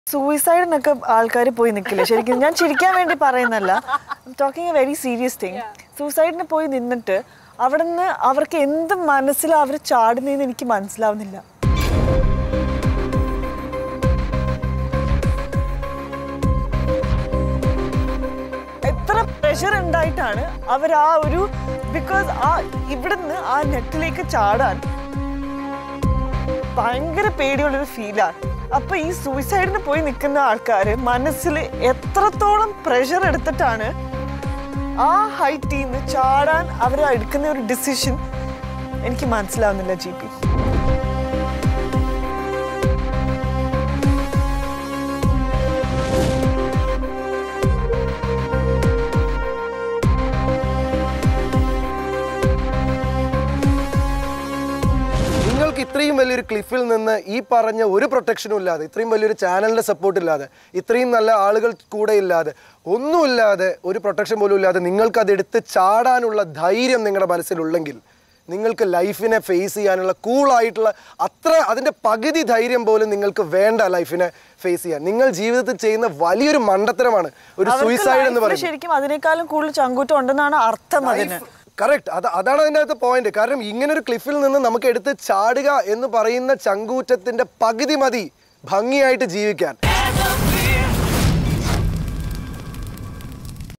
സൂയിസൈഡിനൊക്കെ ആൾക്കാർ പോയി നിൽക്കില്ല ശരിക്കും ഞാൻ ചിരിക്കാൻ വേണ്ടി പറയുന്നല്ല talking a very serious thing സൂയിസൈഡിന് പോയി നിന്നിട്ട് അവിടെ നിന്ന് അവർക്ക് എന്ത് മനസ്സിലാണ് അവർ ചാടുന്നതെന്ന് എനിക്ക് മനസ്സിലാവുന്നില്ല എത്ര പ്രഷർ ഉണ്ടായിട്ടാണ് അവർ ആ ഒരു ബിക്കോസ് ആ ഇവിടുന്ന് ആ നെറ്റിലേക്ക് ചാടാൻ ഭയങ്കര പേടിയുള്ളൊരു ഫീലാണ് അപ്പൊ ഈ സൂയിസൈഡിന് പോയി നിൽക്കുന്ന ആൾക്കാര് മനസ്സിൽ എത്രത്തോളം പ്രഷർ എടുത്തിട്ടാണ് ആ ഹൈറ്റിൽ നിന്ന് ചാടാൻ അവർ എടുക്കുന്ന ഒരു ഡിസിഷൻ എനിക്ക് മനസ്സിലാവുന്നില്ല ജി പി നിങ്ങൾക്ക് ഇത്രയും വലിയൊരു ക്ലിഫിൽ നിന്ന് ഈ പറഞ്ഞ ഒരു പ്രൊട്ടക്ഷനും ഇല്ലാതെ ഇത്രയും വലിയൊരു ചാനലിന്റെ സപ്പോർട്ട് ഇല്ലാതെ ഇത്രയും നല്ല ആളുകൾ കൂടെ ഇല്ലാതെ ഒന്നുമില്ലാതെ ഒരു പ്രൊട്ടക്ഷൻ പോലും ഇല്ലാതെ നിങ്ങൾക്ക് അതെടുത്ത് ചാടാനുള്ള ധൈര്യം നിങ്ങളുടെ മനസ്സിലുള്ളെങ്കിൽ നിങ്ങൾക്ക് ലൈഫിനെ ഫേസ് ചെയ്യാനുള്ള കൂളായിട്ടുള്ള അത്ര അതിൻ്റെ പകുതി ധൈര്യം പോലും നിങ്ങൾക്ക് വേണ്ട ലൈഫിനെ ഫേസ് ചെയ്യാൻ നിങ്ങൾ ജീവിതത്തിൽ ചെയ്യുന്ന വലിയൊരു മണ്ടത്തരമാണ് ഒരു അവർക്ക് സൂയിസൈഡ് എന്ന് life ല് പറയുന്നത് ശരിക്കും അതിനേക്കാളും കൂടുതൽ ചങ്കൂറ്റം ഉണ്ടെന്നാണ് അർത്ഥം അതിന് കറക്റ്റ് അത് അതാണ് അതിൻ്റെ അകത്ത് പോയിന്റ് കാരണം ഇങ്ങനെ ഒരു ക്ലിഫിൽ നിന്ന് നമുക്ക് എടുത്ത് ചാടുക എന്ന് പറയുന്ന ചങ്കൂറ്റത്തിന്റെ പകുതി മതി ഭംഗിയായിട്ട് ജീവിക്കാൻ